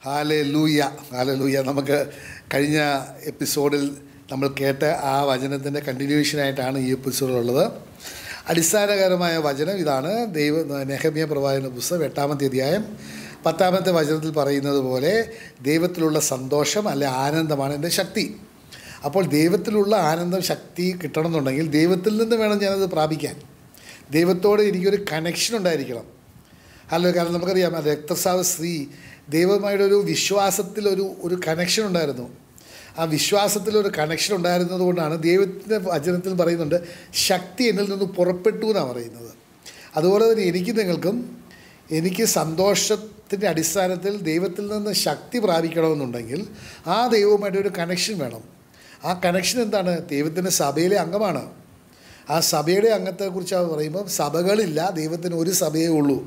Haley ലൂയ Haley ലൂയ നമുക്ക് കഴിഞ്ഞ എപ്പിസോഡിൽ നമ്മൾ കേട്ട ആ വചനത്തിൻ്റെ കണ്ടിന്യൂഷനായിട്ടാണ് ഈ എപ്പിസോഡിലുള്ളത് അടിസ്ഥാനകരമായ വചനം ഇതാണ് ദൈവ നെഹമ്യ പ്രവാചന പുസ്തകം എട്ടാമത്തെ അധ്യായം പത്താമത്തെ വചനത്തിൽ പറയുന്നത് പോലെ ദൈവത്തിലുള്ള സന്തോഷം അല്ലെ ആനന്ദമാണ് എൻ്റെ ശക്തി അപ്പോൾ ദൈവത്തിലുള്ള ആനന്ദം ശക്തി കിട്ടണമെന്നുണ്ടെങ്കിൽ ദൈവത്തിൽ നിന്ന് വേണം ഞാനത് പ്രാപിക്കാൻ ദൈവത്തോട് എനിക്കൊരു കണക്ഷൻ ഉണ്ടായിരിക്കണം അല്ല കാരണം നമുക്കറിയാം ആ രക്തസ്രാവ സ്ത്രീ ദൈവമായുടെ ഒരു വിശ്വാസത്തിൽ ഒരു ഒരു കണക്ഷൻ ഉണ്ടായിരുന്നു ആ വിശ്വാസത്തിൽ ഒരു കണക്ഷൻ ഉണ്ടായിരുന്നത് കൊണ്ടാണ് ദൈവത്തിൻ്റെ വചനത്തിൽ പറയുന്നുണ്ട് ശക്തി എന്നിൽ നിന്ന് പുറപ്പെട്ടു എന്നാണ് പറയുന്നത് അതുപോലെ തന്നെ എനിക്ക് നിങ്ങൾക്കും എനിക്ക് സന്തോഷത്തിൻ്റെ അടിസ്ഥാനത്തിൽ ദൈവത്തിൽ നിന്ന് ശക്തി പ്രാപിക്കണമെന്നുണ്ടെങ്കിൽ ആ ദൈവവുമായിട്ട് ഒരു കണക്ഷൻ വേണം ആ കണക്ഷൻ എന്താണ് ദൈവത്തിൻ്റെ സഭയിലെ അംഗമാണ് ആ സഭയുടെ അംഗത്തെക്കുറിച്ച് പറയുമ്പോൾ സഭകളില്ല ദൈവത്തിന് ഒരു സഭയേ ഉള്ളൂ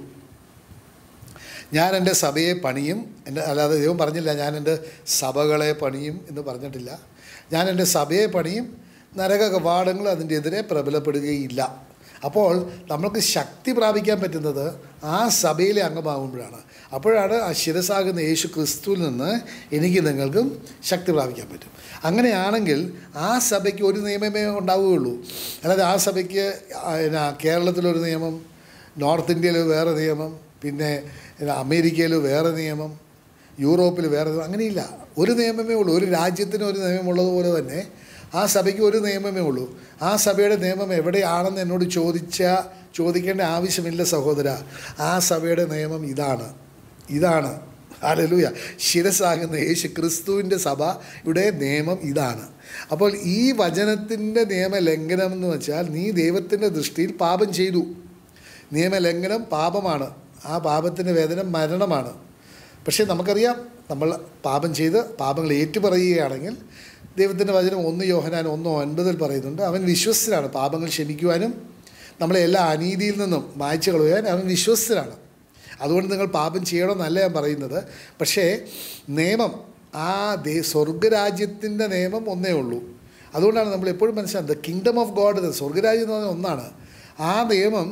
ഞാൻ എൻ്റെ സഭയെ പണിയും എൻ്റെ അല്ലാതെ ദൈവം പറഞ്ഞില്ല ഞാൻ എൻ്റെ സഭകളെ പണിയും എന്ന് പറഞ്ഞിട്ടില്ല ഞാൻ എൻ്റെ സഭയെ പണിയും നരക കവാടങ്ങൾ അതിൻ്റെ എതിരെ പ്രബലപ്പെടുകയില്ല അപ്പോൾ നമ്മൾക്ക് ശക്തി പ്രാപിക്കാൻ പറ്റുന്നത് ആ സഭയിലെ അംഗമാകുമ്പോഴാണ് അപ്പോഴാണ് ആ ശിരസാകുന്ന യേശു ക്രിസ്തുവിൽ നിന്ന് എനിക്ക് നിങ്ങൾക്കും ശക്തി പ്രാപിക്കാൻ പറ്റും അങ്ങനെയാണെങ്കിൽ ആ സഭയ്ക്ക് ഒരു നിയമമേ ഉണ്ടാവുകയുള്ളൂ അല്ലാതെ ആ സഭയ്ക്ക് എന്നാ കേരളത്തിലൊരു നിയമം നോർത്ത് ഇന്ത്യയിൽ വേറെ നിയമം പിന്നെ അമേരിക്കയിൽ വേറെ നിയമം യൂറോപ്പിൽ വേറെ നിയമം അങ്ങനെയില്ല ഒരു നിയമമേ ഉള്ളൂ ഒരു രാജ്യത്തിന് ഒരു നിയമമുള്ളതുപോലെ തന്നെ ആ സഭയ്ക്ക് ഒരു നിയമമേ ഉള്ളൂ ആ സഭയുടെ നിയമം എവിടെയാണെന്ന് എന്നോട് ചോദിച്ച ചോദിക്കേണ്ട ആവശ്യമില്ല സഹോദര ആ സഭയുടെ നിയമം ഇതാണ് ഇതാണ് അലലൂയ ശിരസാകുന്ന യേശു ക്രിസ്തുവിൻ്റെ സഭയുടെ നിയമം ഇതാണ് അപ്പോൾ ഈ വചനത്തിൻ്റെ നിയമലംഘനം എന്ന് വെച്ചാൽ നീ ദൈവത്തിൻ്റെ ദൃഷ്ടിയിൽ പാപം ചെയ്തു നിയമലംഘനം പാപമാണ് ആ പാപത്തിൻ്റെ വേദന മരണമാണ് പക്ഷേ നമുക്കറിയാം നമ്മൾ പാപം ചെയ്ത് പാപങ്ങൾ ഏറ്റുപറയുകയാണെങ്കിൽ ദൈവത്തിൻ്റെ വചനം ഒന്ന് യോഹനാൻ ഒന്ന് ഒൻപതിൽ പറയുന്നുണ്ട് അവൻ വിശ്വസ്തനാണ് പാപങ്ങൾ ക്ഷമിക്കുവാനും നമ്മളെ എല്ലാ അനീതിയിൽ നിന്നും മായ്ച്ചു കളയാൻ അവൻ വിശ്വസ്തനാണ് അതുകൊണ്ട് നിങ്ങൾ പാപം ചെയ്യണമെന്നല്ല ഞാൻ പറയുന്നത് പക്ഷേ നിയമം ആ ദേ സ്വർഗരാജ്യത്തിൻ്റെ നിയമം ഒന്നേ ഉള്ളൂ അതുകൊണ്ടാണ് നമ്മൾ എപ്പോഴും മനസ്സിലാക്കുന്നത് ദ കിങ്ഡം ഓഫ് ഗോഡ് സ്വർഗരാജ്യം എന്ന് പറഞ്ഞാൽ ഒന്നാണ് ആ നിയമം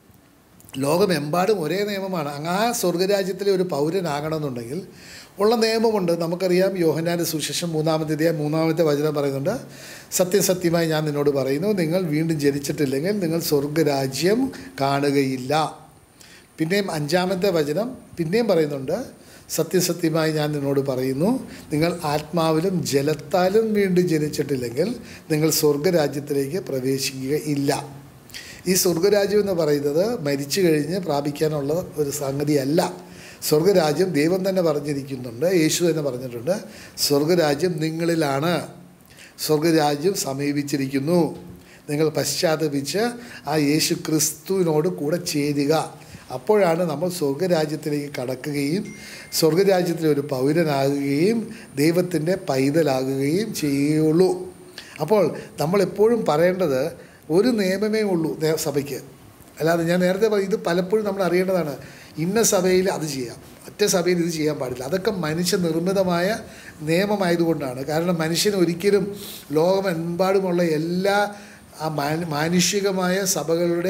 ലോകമെമ്പാടും ഒരേ നിയമമാണ് ആ സ്വർഗരാജ്യത്തിലെ ഒരു പൗരനാകണമെന്നുണ്ടെങ്കിൽ ഉള്ള നിയമമുണ്ട് നമുക്കറിയാം യോഹനാൻ്റെ സുശേഷം മൂന്നാമത്തെ അധ്യായം മൂന്നാമത്തെ വചനം പറയുന്നുണ്ട് സത്യം സത്യമായി ഞാൻ നിന്നോട് പറയുന്നു നിങ്ങൾ വീണ്ടും ജനിച്ചിട്ടില്ലെങ്കിൽ നിങ്ങൾ സ്വർഗരാജ്യം കാണുകയില്ല പിന്നെയും അഞ്ചാമത്തെ വചനം പിന്നെയും പറയുന്നുണ്ട് സത്യസത്യമായി ഞാൻ നിന്നോട് പറയുന്നു നിങ്ങൾ ആത്മാവിലും ജലത്താലും വീണ്ടും ജനിച്ചിട്ടില്ലെങ്കിൽ നിങ്ങൾ സ്വർഗരാജ്യത്തിലേക്ക് പ്രവേശിക്കുകയില്ല ഈ സ്വർഗരാജ്യം എന്ന് പറയുന്നത് മരിച്ചു കഴിഞ്ഞ് പ്രാപിക്കാനുള്ള ഒരു സംഗതിയല്ല സ്വർഗരാജ്യം ദൈവം തന്നെ പറഞ്ഞിരിക്കുന്നുണ്ട് യേശു തന്നെ പറഞ്ഞിട്ടുണ്ട് സ്വർഗരാജ്യം നിങ്ങളിലാണ് സ്വർഗരാജ്യം സമീപിച്ചിരിക്കുന്നു നിങ്ങൾ പശ്ചാത്തപിച്ച് ആ യേശു ക്രിസ്തുവിനോട് കൂടെ ചേരുക അപ്പോഴാണ് നമ്മൾ സ്വർഗരാജ്യത്തിലേക്ക് കടക്കുകയും സ്വർഗരാജ്യത്തിലെ ഒരു പൗരനാകുകയും ദൈവത്തിൻ്റെ പൈതലാകുകയും ചെയ്യുകയുള്ളൂ അപ്പോൾ നമ്മളെപ്പോഴും പറയേണ്ടത് ഒരു നിയമമേ ഉള്ളൂ സഭയ്ക്ക് അല്ലാതെ ഞാൻ നേരത്തെ പറഞ്ഞു ഇത് പലപ്പോഴും നമ്മൾ അറിയേണ്ടതാണ് ഇന്ന സഭയിൽ അത് ചെയ്യാം ഒറ്റ സഭയിൽ ഇത് ചെയ്യാൻ പാടില്ല അതൊക്കെ മനുഷ്യനിർമ്മിതമായ നിയമമായതുകൊണ്ടാണ് കാരണം മനുഷ്യന് ഒരിക്കലും ലോകമെമ്പാടുമുള്ള എല്ലാ ആ മാനുഷികമായ സഭകളുടെ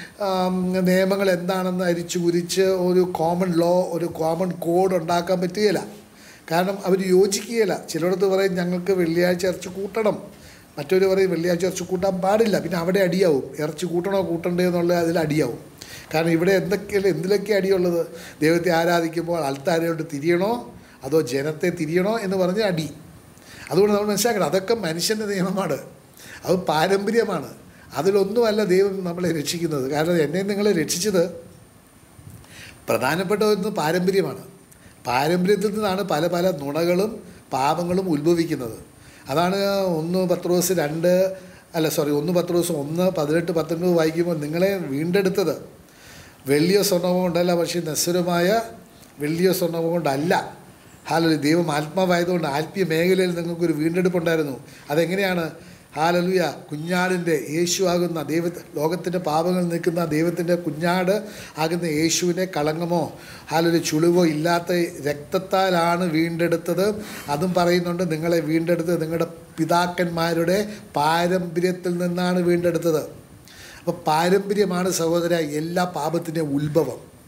നിയമങ്ങൾ എന്താണെന്ന് അരിച്ചു കുരിച്ച് ഒരു കോമൺ ലോ ഒരു കോമൺ കോഡ് ഉണ്ടാക്കാൻ പറ്റുകയില്ല കാരണം അവർ യോജിക്കുകയില്ല ചിലയിടത്ത് പറയും ഞങ്ങൾക്ക് വെള്ളിയാഴ്ച ഇറച്ചി കൂട്ടണം മറ്റൊരു പറയും വെള്ളിയാഴ്ച ഇറച്ചി കൂട്ടാൻ പാടില്ല പിന്നെ അവിടെ അടിയാവും ഇറച്ചി കൂട്ടണോ കൂട്ടണ്ടേ എന്നുള്ള അതിൽ അടിയാവും കാരണം ഇവിടെ എന്തൊക്കെയല്ല എന്തിലൊക്കെ അടിയുള്ളത് ദൈവത്തെ ആരാധിക്കുമ്പോൾ അൽത്താരോട്ട് തിരിയണോ അതോ ജനത്തെ തിരിയണോ എന്ന് പറഞ്ഞ് അടി അതുകൊണ്ട് നമ്മൾ മനസ്സിലാക്കണം അതൊക്കെ മനുഷ്യൻ്റെ നിയമമാണ് അത് പാരമ്പര്യമാണ് അതിലൊന്നുമല്ല ദൈവം നമ്മളെ രക്ഷിക്കുന്നത് കാരണം എന്നെ നിങ്ങളെ രക്ഷിച്ചത് പ്രധാനപ്പെട്ട ഒന്ന് പാരമ്പര്യമാണ് പാരമ്പര്യത്തിൽ നിന്നാണ് പല പല നുണകളും പാപങ്ങളും ഉത്ഭവിക്കുന്നത് അതാണ് ഒന്ന് പത്ത് ദിവസം രണ്ട് അല്ല സോറി ഒന്ന് പത്ത് ദിവസം ഒന്ന് പതിനെട്ട് പത്തൊൻപത് വായിക്കുമ്പോൾ നിങ്ങളെ വീണ്ടെടുത്തത് വെള്ളിയോ സ്വർണ്ണമോ കൊണ്ടല്ല പക്ഷേ നശ്വരമായ വെള്ളിയോ സ്വർണ്ണമോ കൊണ്ടല്ല ഹാലലു ദൈവം ആത്മാവായതുകൊണ്ട് ആത്മീയ മേഖലയിൽ നിങ്ങൾക്കൊരു വീണ്ടെടുപ്പുണ്ടായിരുന്നു അതെങ്ങനെയാണ് ഹാലലുയ കുഞ്ഞാടിൻ്റെ യേശു ആകുന്ന ദൈവ ലോകത്തിൻ്റെ പാപങ്ങൾ നിൽക്കുന്ന ദൈവത്തിൻ്റെ കുഞ്ഞാട് ആകുന്ന യേശുവിനെ കളങ്കമോ ഹാലൊരു ചുളിവോ ഇല്ലാത്ത രക്തത്താലാണ് വീണ്ടെടുത്തത് അതും പറയുന്നുണ്ട് നിങ്ങളെ വീണ്ടെടുത്തത് നിങ്ങളുടെ പിതാക്കന്മാരുടെ പാരമ്പര്യത്തിൽ നിന്നാണ് വീണ്ടെടുത്തത് അപ്പോൾ പാരമ്പര്യമാണ് സഹോദര എല്ലാ പാപത്തിൻ്റെ ഉത്ഭവം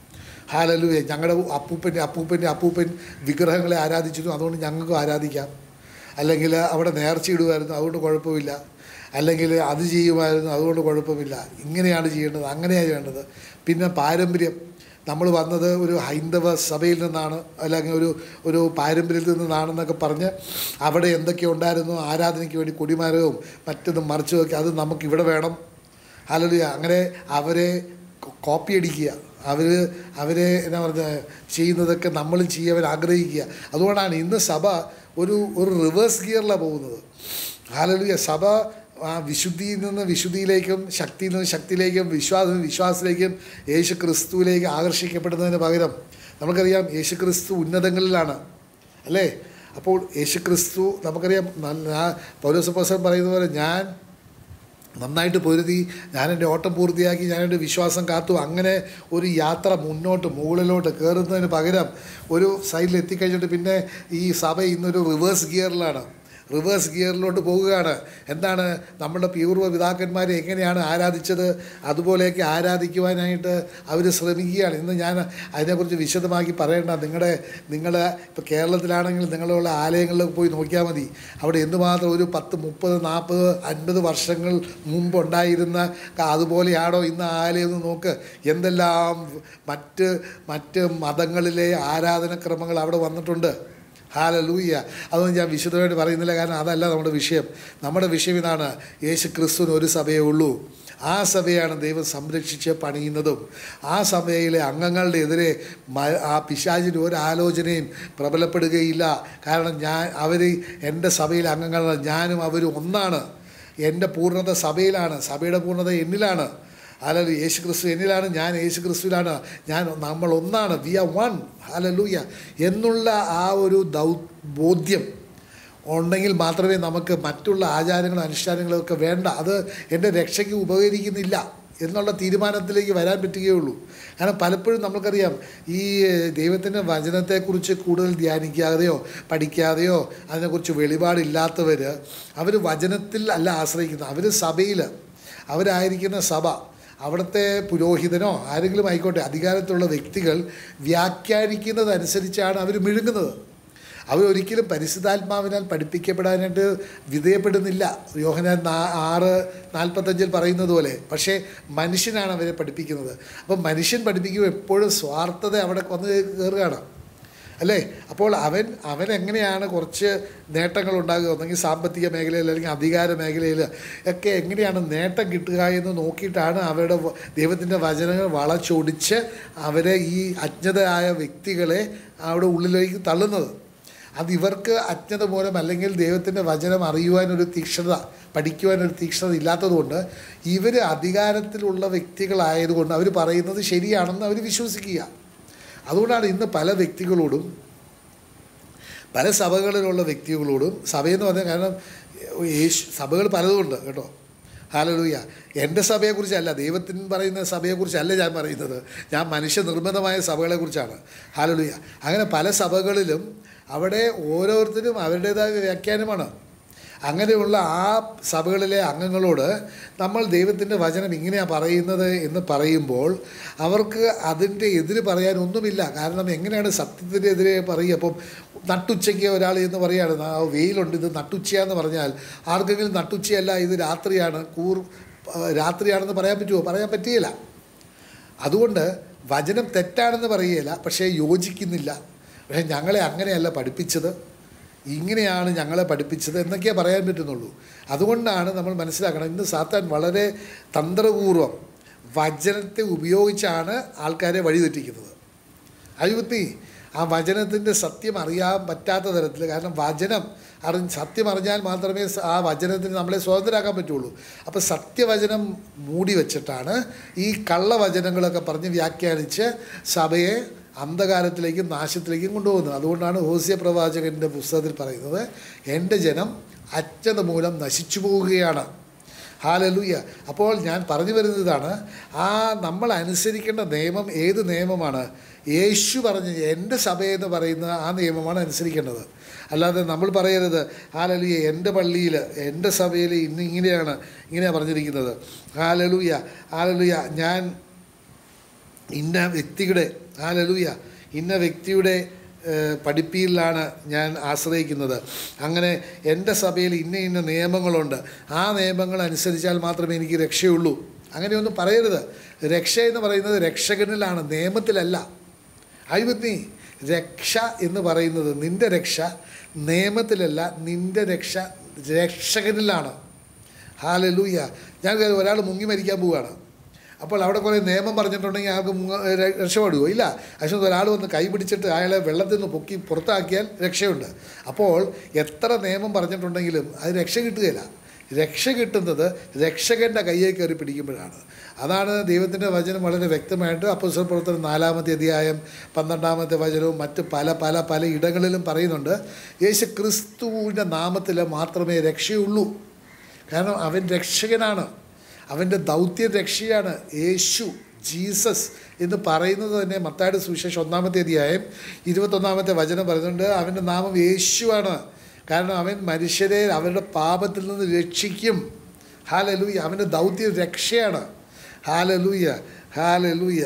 ഹാലലുയ ഞങ്ങളുടെ അപ്പൂപ്പൻ്റെ അപ്പൂപ്പൻ്റെ അപ്പൂപ്പൻ വിഗ്രഹങ്ങളെ ആരാധിച്ചിരുന്നു അതുകൊണ്ട് ഞങ്ങൾക്കും ആരാധിക്കാം അല്ലെങ്കിൽ അവിടെ നേർച്ച ഇടുമായിരുന്നു അതുകൊണ്ട് കുഴപ്പമില്ല അല്ലെങ്കിൽ അത് ചെയ്യുമായിരുന്നു അതുകൊണ്ട് കുഴപ്പമില്ല ഇങ്ങനെയാണ് ചെയ്യേണ്ടത് അങ്ങനെയാണ് ചെയ്യേണ്ടത് പിന്നെ പാരമ്പര്യം നമ്മൾ വന്നത് ഒരു ഹൈന്ദവ സഭയിൽ നിന്നാണ് അല്ലെങ്കിൽ ഒരു ഒരു പാരമ്പര്യത്തിൽ നിന്നാണെന്നൊക്കെ പറഞ്ഞ് അവിടെ എന്തൊക്കെ ഉണ്ടായിരുന്നു ആരാധനയ്ക്ക് വേണ്ടി കൊടിമരവും മറ്റതും മറിച്ചുമൊക്കെ അത് നമുക്ക് ഇവിടെ വേണം അല്ലെങ്കിൽ അങ്ങനെ അവരെ കോപ്പി അടിക്കുക അവർ അവരെ എന്നാ പറഞ്ഞ ചെയ്യുന്നതൊക്കെ നമ്മളും ചെയ്യാൻ ആഗ്രഹിക്കുക അതുകൊണ്ടാണ് ഇന്ന് സഭ ഒരു ഒരു റിവേഴ്സ് ഗിയറിലാണ് പോകുന്നത് ഹാലലുയ സഭ ആ വിശുദ്ധിയിൽ നിന്ന് വിശുദ്ധിയിലേക്കും ശക്തിയിൽ നിന്ന് ശക്തിയിലേക്കും വിശ്വാസം വിശ്വാസത്തിലേക്കും യേശു ക്രിസ്തുവിലേക്ക് ആകർഷിക്കപ്പെടുന്നതിന് പകരം നമുക്കറിയാം യേശു ക്രിസ്തു ഉന്നതങ്ങളിലാണ് അല്ലേ അപ്പോൾ യേശു ക്രിസ്തു നമുക്കറിയാം നല്ല പൗരസപ്പോസൻ പറയുന്ന പോലെ ഞാൻ നന്നായിട്ട് പൊരുതി ഞാൻ എൻ്റെ ഓട്ടം പൂർത്തിയാക്കി ഞാൻ എൻ്റെ വിശ്വാസം കാത്തു അങ്ങനെ ഒരു യാത്ര മുന്നോട്ട് മുകളിലോട്ട് കയറുന്നതിന് പകരം ഒരു സൈഡിൽ എത്തിക്കഴിഞ്ഞിട്ട് പിന്നെ ഈ സഭ ഇന്നൊരു റിവേഴ്സ് ഗിയറിലാണ് റിവേഴ്സ് ഗിയറിലോട്ട് പോവുകയാണ് എന്താണ് നമ്മുടെ പൂർവ്വ പിതാക്കന്മാരെ എങ്ങനെയാണ് ആരാധിച്ചത് അതുപോലെയൊക്കെ ആരാധിക്കുവാനായിട്ട് അവർ ശ്രമിക്കുകയാണ് ഇന്ന് ഞാൻ അതിനെക്കുറിച്ച് വിശദമാക്കി പറയേണ്ട നിങ്ങളുടെ നിങ്ങളുടെ ഇപ്പോൾ കേരളത്തിലാണെങ്കിൽ നിങ്ങളുള്ള ആലയങ്ങളിൽ പോയി നോക്കിയാൽ മതി അവിടെ എന്തുമാത്രം ഒരു പത്ത് മുപ്പത് നാൽപ്പത് അൻപത് വർഷങ്ങൾ മുമ്പുണ്ടായിരുന്ന അതുപോലെയാണോ ഇന്ന് ആലയം എന്ന് നോക്ക് എന്തെല്ലാം മറ്റ് മറ്റ് മതങ്ങളിലെ ആരാധനക്രമങ്ങൾ അവിടെ വന്നിട്ടുണ്ട് ഹാലലൂയ്യ അതൊന്നും ഞാൻ വിശദമായിട്ട് പറയുന്നില്ല കാരണം അതല്ല നമ്മുടെ വിഷയം നമ്മുടെ വിഷയം ഇതാണ് യേശു ക്രിസ്തുവിന് ഒരു സഭയേ ഉള്ളൂ ആ സഭയാണ് ദൈവം സംരക്ഷിച്ച് പണിയുന്നതും ആ സഭയിലെ അംഗങ്ങളുടെ എതിരെ മ- ആ പിശാചിൻ്റെ ഒരു ആലോചനയും പ്രബലപ്പെടുകയില്ല കാരണം ഞാൻ അവർ എൻ്റെ സഭയിലെ അംഗങ്ങളാണ് ഞാനും അവരും ഒന്നാണ് എൻ്റെ പൂർണ്ണത സഭയിലാണ് സഭയുടെ പൂർണ്ണത എന്നിലാണ് അല്ലല്ല യേശു ക്രിസ്തു എന്നിലാണ് ഞാൻ യേശു ക്രിസ്തുവിലാണ് ഞാൻ നമ്മൾ ഒന്നാണ് വി ആർ വൺ ഹലലൂയ എന്നുള്ള ആ ഒരു ദൗ ബോധ്യം ഉണ്ടെങ്കിൽ മാത്രമേ നമുക്ക് മറ്റുള്ള ആചാരങ്ങളും അനുഷ്ഠാനങ്ങളും ഒക്കെ വേണ്ട അത് എൻ്റെ രക്ഷയ്ക്ക് ഉപകരിക്കുന്നില്ല എന്നുള്ള തീരുമാനത്തിലേക്ക് വരാൻ പറ്റുകയുള്ളൂ കാരണം പലപ്പോഴും നമുക്കറിയാം ഈ ദൈവത്തിൻ്റെ വചനത്തെക്കുറിച്ച് കൂടുതൽ ധ്യാനിക്കാതെയോ പഠിക്കാതെയോ അതിനെക്കുറിച്ച് വെളിപാടില്ലാത്തവർ അവർ വചനത്തിൽ അല്ല ആശ്രയിക്കുന്നത് അവർ സഭയിൽ അവരായിരിക്കുന്ന സഭ അവിടുത്തെ പുരോഹിതനോ ആരെങ്കിലും ആയിക്കോട്ടെ അധികാരത്തിലുള്ള വ്യക്തികൾ വ്യാഖ്യാനിക്കുന്നതനുസരിച്ചാണ് അവർ മിഴുങ്ങുന്നത് അവരൊരിക്കലും പരിശുദ്ധാത്മാവിനാൽ പഠിപ്പിക്കപ്പെടാനായിട്ട് വിധേയപ്പെടുന്നില്ല യോഹനാൻ നാ ആറ് നാൽപ്പത്തഞ്ചിൽ പറയുന്നത് പോലെ പക്ഷേ മനുഷ്യനാണ് അവരെ പഠിപ്പിക്കുന്നത് അപ്പം മനുഷ്യൻ പഠിപ്പിക്കുമ്പോൾ എപ്പോഴും സ്വാർത്ഥത അവിടെ വന്ന് കയറുകയാണ് അല്ലേ അപ്പോൾ അവൻ അവൻ എങ്ങനെയാണ് കുറച്ച് നേട്ടങ്ങൾ ഉണ്ടാകുക ഒന്നെങ്കിൽ സാമ്പത്തിക മേഖലയിൽ അല്ലെങ്കിൽ അധികാര മേഖലയിൽ ഒക്കെ എങ്ങനെയാണ് നേട്ടം കിട്ടുക എന്ന് നോക്കിയിട്ടാണ് അവരുടെ വ- ദൈവത്തിൻ്റെ വചനങ്ങൾ വളച്ചൊടിച്ച് അവരെ ഈ അജ്ഞതയായ വ്യക്തികളെ അവിടെ ഉള്ളിലേക്ക് തള്ളുന്നത് അത് ഇവർക്ക് അജ്ഞത മൂലം അല്ലെങ്കിൽ ദൈവത്തിൻ്റെ വചനം അറിയുവാനൊരു തീക്ഷ്ണത പഠിക്കുവാനൊരു തീക്ഷ്ണത ഇല്ലാത്തതുകൊണ്ട് ഇവർ അധികാരത്തിലുള്ള വ്യക്തികളായതുകൊണ്ട് അവർ പറയുന്നത് ശരിയാണെന്ന് അവർ വിശ്വസിക്കുക അതുകൊണ്ടാണ് ഇന്ന് പല വ്യക്തികളോടും പല സഭകളിലുള്ള വ്യക്തികളോടും സഭയെന്ന് പറഞ്ഞാൽ കാരണം യേശു സഭകൾ പലതുമുണ്ട് കേട്ടോ ഹാലലൂയ എൻ്റെ സഭയെക്കുറിച്ചല്ല ദൈവത്തിന് പറയുന്ന സഭയെക്കുറിച്ചല്ല ഞാൻ പറയുന്നത് ഞാൻ മനുഷ്യനിർമ്മിതമായ സഭകളെക്കുറിച്ചാണ് ഹാലലൂയ അങ്ങനെ പല സഭകളിലും അവിടെ ഓരോരുത്തരും അവരുടേതായ വ്യാഖ്യാനമാണ് അങ്ങനെയുള്ള ആ സഭകളിലെ അംഗങ്ങളോട് നമ്മൾ ദൈവത്തിൻ്റെ വചനം ഇങ്ങനെയാണ് പറയുന്നത് എന്ന് പറയുമ്പോൾ അവർക്ക് അതിൻ്റെ എതിര് പറയാനൊന്നുമില്ല കാരണം എങ്ങനെയാണ് സത്യത്തിൻ്റെ എതിരെ പറയുക അപ്പം നട്ടുച്ചയ്ക്ക് ഒരാൾ എന്ന് പറയുകയാണ് "ആ, വെയിലുണ്ട് ഇത് നട്ടുച്ചയാന്ന് പറഞ്ഞാൽ ആർക്കെങ്കിലും നട്ടുച്ചയല്ല ഇത് രാത്രിയാണ് കൂർ ആ, രാത്രിയാണെന്ന് പറയാൻ പറ്റുമോ പറയാൻ പറ്റുകയില്ല അതുകൊണ്ട് വചനം തെറ്റാണെന്ന് പറയുകയില്ല പക്ഷേ യോജിക്കുന്നില്ല പക്ഷേ ഞങ്ങളെ അങ്ങനെയല്ല പഠിപ്പിച്ചത് ഇങ്ങനെയാണ് ഞങ്ങളെ പഠിപ്പിച്ചത് എന്നൊക്കെയേ പറയാൻ പറ്റുന്നുള്ളൂ അതുകൊണ്ടാണ് നമ്മൾ മനസ്സിലാക്കണം ഇന്ന് സാത്താൻ വളരെ തന്ത്രപൂർവം വചനത്തെ ഉപയോഗിച്ചാണ് ആൾക്കാരെ വഴിതെറ്റിക്കുന്നത് അയുത്തി ആ വചനത്തിൻ്റെ സത്യം അറിയാൻ പറ്റാത്ത തരത്തിൽ കാരണം വചനം അറി സത്യം അറിഞ്ഞാൽ മാത്രമേ സ- ആ വചനത്തിന് നമ്മളെ സ്വതന്ത്രരാക്കാൻ പറ്റുള്ളൂ അപ്പോൾ സത്യവചനം മൂടി വെച്ചിട്ടാണ് ഈ കള്ളവചനങ്ങളൊക്കെ പറഞ്ഞ് വ്യാഖ്യാനിച്ച് സഭയെ അന്ധകാരത്തിലേക്കും നാശത്തിലേക്കും കൊണ്ടുപോകുന്നത് അതുകൊണ്ടാണ് ഹോസ്യ പ്രവാചകൻ്റെ പുസ്തകത്തിൽ പറയുന്നത് എൻ്റെ ജനം അജ്ഞത മൂലം നശിച്ചു പോവുകയാണ് ഹാലലൂയ അപ്പോൾ ഞാൻ പറഞ്ഞു വരുന്നത് ഇതാണ് ആ നമ്മൾ അനുസരിക്കേണ്ട നിയമം ഏത് നിയമമാണ് യേശു പറഞ്ഞ എൻ്റെ സഭയെന്ന് പറയുന്ന ആ നിയമമാണ് അനുസരിക്കേണ്ടത് അല്ലാതെ നമ്മൾ പറയരുത് ഹാലലൂയ എൻ്റെ പള്ളിയിൽ എൻ്റെ സഭയിൽ ഇന്ന് ഇങ്ങനെയാണ് ഇങ്ങനെയാണ് പറഞ്ഞിരിക്കുന്നത് ഹാലലൂയ ഹാലലൂയ ഞാൻ ഇന്ന വ്യക്തിയുടെ ഹാലലൂയ ഇന്ന വ്യക്തിയുടെ ഏഹ്, പഠിപ്പിയിലാണ് ഞാൻ ആശ്രയിക്കുന്നത് അങ്ങനെ എൻ്റെ സഭയിൽ ഇന്ന ഇന്ന നിയമങ്ങളുണ്ട് ആ നിയമങ്ങൾ അനുസരിച്ചാൽ മാത്രമേ എനിക്ക് രക്ഷയുള്ളൂ അങ്ങനെയൊന്നും പറയരുത് രക്ഷ എന്ന് പറയുന്നത് രക്ഷകനിലാണ് നിയമത്തിലല്ല അഴിമതി രക്ഷ എന്ന് പറയുന്നത് നിൻ്റെ രക്ഷ നിയമത്തിലല്ല നിൻ്റെ രക്ഷ രക്ഷകനിലാണ് ഹാലലൂയ ഞാൻ കരുതി ഒരാൾ മുങ്ങി മരിക്കാൻ പോവുകയാണ് അപ്പോൾ അവിടെ കുറേ നിയമം പറഞ്ഞിട്ടുണ്ടെങ്കിൽ അയാൾക്ക് മുങ്ങ- ര- രക്ഷപ്പെടുമോ ഇല്ല പക്ഷേ ഒരാൾ വന്ന് കൈ പിടിച്ചിട്ട് അയാളെ വെള്ളത്തിൽ നിന്ന് പൊക്കി പുറത്താക്കിയാൽ രക്ഷയുണ്ട് അപ്പോൾ എത്ര നിയമം പറഞ്ഞിട്ടുണ്ടെങ്കിലും അത് രക്ഷ കിട്ടുകയില്ല രക്ഷ കിട്ടുന്നത് രക്ഷകൻ്റെ കയ്യെ കയറി പിടിക്കുമ്പോഴാണ് അതാണ് ദൈവത്തിൻ്റെ വചനം വളരെ വ്യക്തമായിട്ട് അപ്പോസ്തല പ്രവർത്തനം നാലാമത്തെ അധ്യായം പന്ത്രണ്ടാമത്തെ വചനവും മറ്റ് പല പല പല ഇടങ്ങളിലും പറയുന്നുണ്ട് യേശു ക്രിസ്തുവിൻ്റെ നാമത്തിൽ മാത്രമേ രക്ഷയുള്ളൂ കാരണം അവൻ രക്ഷകനാണ് അവൻ്റെ ദൗത്യ രക്ഷയാണ് യേശു ജീസസ് എന്ന് പറയുന്നത് തന്നെ മത്തായുടെ സുവിശേഷം ഒന്നാമത്തെ അധ്യായം ഇരുപത്തൊന്നാമത്തെ വചനം പറയുന്നുണ്ട് അവൻ്റെ നാമം യേശുവാണ് കാരണം അവൻ മനുഷ്യരെ അവരുടെ പാപത്തിൽ നിന്ന് രക്ഷിക്കും ഹാലലൂയ അവൻ്റെ ദൗത്യ രക്ഷയാണ് ഹാലലൂയ ഹാലലൂയ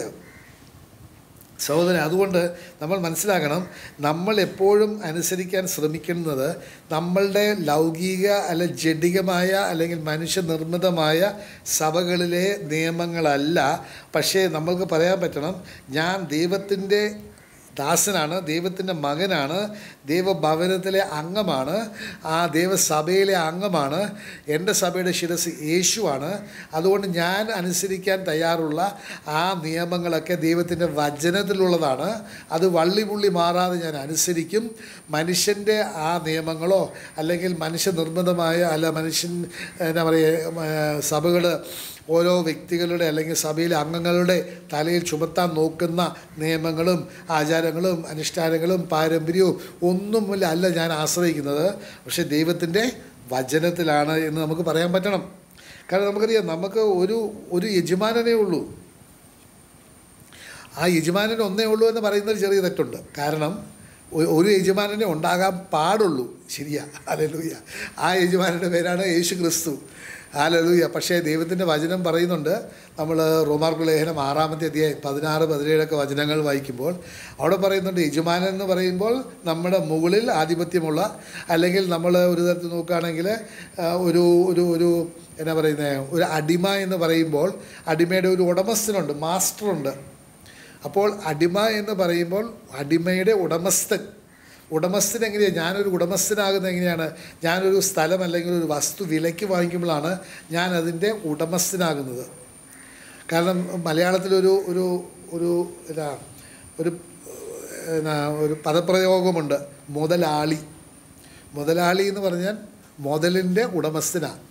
സഹോദരൻ അതുകൊണ്ട് നമ്മൾ മനസ്സിലാക്കണം നമ്മൾ എപ്പോഴും അനുസരിക്കാൻ ശ്രമിക്കുന്നത് നമ്മളുടെ ലൗകിക അല്ല ജഡികമായ അല്ലെങ്കിൽ മനുഷ്യനിർമ്മിതമായ സഭകളിലെ നിയമങ്ങളല്ല പക്ഷേ നമ്മൾക്ക് പറയാൻ പറ്റണം ഞാൻ ദൈവത്തിൻ്റെ ദാസനാണ് ദൈവത്തിൻ്റെ മകനാണ് ദൈവഭവനത്തിലെ അംഗമാണ് ആ ദൈവസഭയിലെ അംഗമാണ് എൻ്റെ സഭയുടെ ശിരസ് യേശുവാണ് അതുകൊണ്ട് ഞാൻ അനുസരിക്കാൻ തയ്യാറുള്ള ആ നിയമങ്ങളൊക്കെ ദൈവത്തിൻ്റെ വചനത്തിലുള്ളതാണ് അത് വള്ളി പുള്ളി മാറാതെ ഞാൻ അനുസരിക്കും മനുഷ്യൻ്റെ ആ നിയമങ്ങളോ അല്ലെങ്കിൽ മനുഷ്യനിർമ്മിതമായ അല്ല മനുഷ്യൻ എന്താ പറയുക സഭകൾ ഓരോ വ്യക്തികളുടെ അല്ലെങ്കിൽ സഭയിലെ അംഗങ്ങളുടെ തലയിൽ ചുമത്താൻ നോക്കുന്ന നിയമങ്ങളും ആചാരങ്ങളും അനുഷ്ഠാനങ്ങളും പാരമ്പര്യവും ഒന്നുമില്ല അല്ല ഞാൻ ആശ്രയിക്കുന്നത് പക്ഷേ ദൈവത്തിൻ്റെ വചനത്തിലാണ് എന്ന് നമുക്ക് പറയാൻ പറ്റണം കാരണം നമുക്കറിയാം നമുക്ക് ഒരു ഒരു യജമാനനേ ഉള്ളൂ ആ യജമാനന് ഒന്നേ ഉള്ളൂ എന്ന് പറയുന്നതിൽ ചെറിയ തെറ്റുണ്ട് കാരണം ഒ- ഒരു യജമാനനെ ഉണ്ടാകാൻ പാടുള്ളൂ ശരിയാ അലലൂയ ആ യജമാനൻ്റെ പേരാണ് യേശു ക്രിസ്തു ആലലൂയ പക്ഷേ ദൈവത്തിൻ്റെ വചനം പറയുന്നുണ്ട് നമ്മൾ റോമാർക്ക് ലേഖനം ആറാമത്തെ അധ്യായം പതിനാറ് പതിനേഴൊക്കെ വചനങ്ങൾ വായിക്കുമ്പോൾ അവിടെ പറയുന്നുണ്ട് യജമാനൻ എന്ന് പറയുമ്പോൾ നമ്മുടെ മുകളിൽ ആധിപത്യമുള്ള അല്ലെങ്കിൽ നമ്മൾ ഒരു തരത്തിൽ നോക്കുകയാണെങ്കിൽ ആ, ഒരു ഒരു ഒരു എന്നാ പറയുന്നത് ഒരു അടിമ എന്ന് പറയുമ്പോൾ അടിമയുടെ ഒരു ഉടമസ്ഥനുണ്ട് മാസ്റ്ററുണ്ട് അപ്പോൾ അടിമ എന്ന് പറയുമ്പോൾ അടിമയുടെ ഉടമസ്ഥൻ ഉടമസ്ഥൻ എങ്ങനെയാണ് ഞാനൊരു ഉടമസ്ഥനാകുന്നത് എങ്ങനെയാണ് ഞാനൊരു സ്ഥലം അല്ലെങ്കിൽ ഒരു വസ്തു വിലയ്ക്ക് വാങ്ങിക്കുമ്പോഴാണ് ഞാൻ അതിൻ്റെ ഉടമസ്ഥനാകുന്നത് കാരണം മലയാളത്തിലൊരു ഒരു ഒരു എന്നാ ഒരു എന്നാ ഒരു പദപ്രയോഗമുണ്ട് മുതലാളി മുതലാളി എന്ന് പറഞ്ഞാൽ മുതലിൻ്റെ ഉടമസ്ഥനാണ്